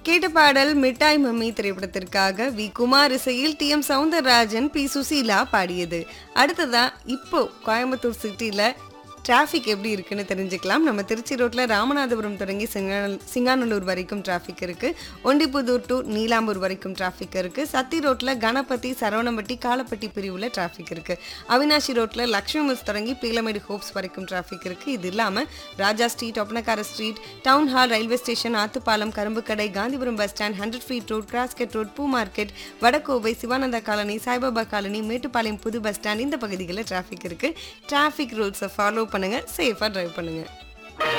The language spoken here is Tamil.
கேட்ட பாடல் மிட்டாய் மம்மி திரைப்படத்திற்காக வி குமார் இசையில் T M Soundararajan P Susheela பாடியது அடுத்ததா இப்போ கோயம்புத்தூர் சிட்டில டிராஃபிக் எப்படி இருக்குன்னு தெரிஞ்சுக்கலாம் நம்ம திருச்சி ரோட்ல ராமநாதபுரம் தொடங்கி சிங்கான சிங்காநல்லூர் வரைக்கும் டிராஃபிக் இருக்கு ஒண்டிப்புதூர் டு நீலாம்பூர் வரைக்கும் டிராஃபிக் இருக்கு சத்தி ரோட்ல கணபதி சரவணம்பட்டி காலப்பட்டி பிரிவுல டிராஃபிக் இருக்கு அவினாஷி ரோட்ல லக்ஷ்மி மில்ஸ் தொடங்கி பீலமேடு ஹோப்ஸ் வரைக்கும் டிராஃபிக் இருக்கு இது இல்லாம Raja street Oppanakkara street town hall railway station Athupalam Karumbukadai Gandhipuram bus stand hundred feet road cross cut road பூ market Vadakovai Sivananda colony Saibaba colony Mettupalayam புது பஸ் ஸ்டாண்ட் இந்த பகுதிகளில் டிராஃபிக் இருக்கு டிராஃபிக் ரூல்ஸை ஃபாலோ பண்ணுங்க சேஃபாக டிரைவ் பண்ணுங்க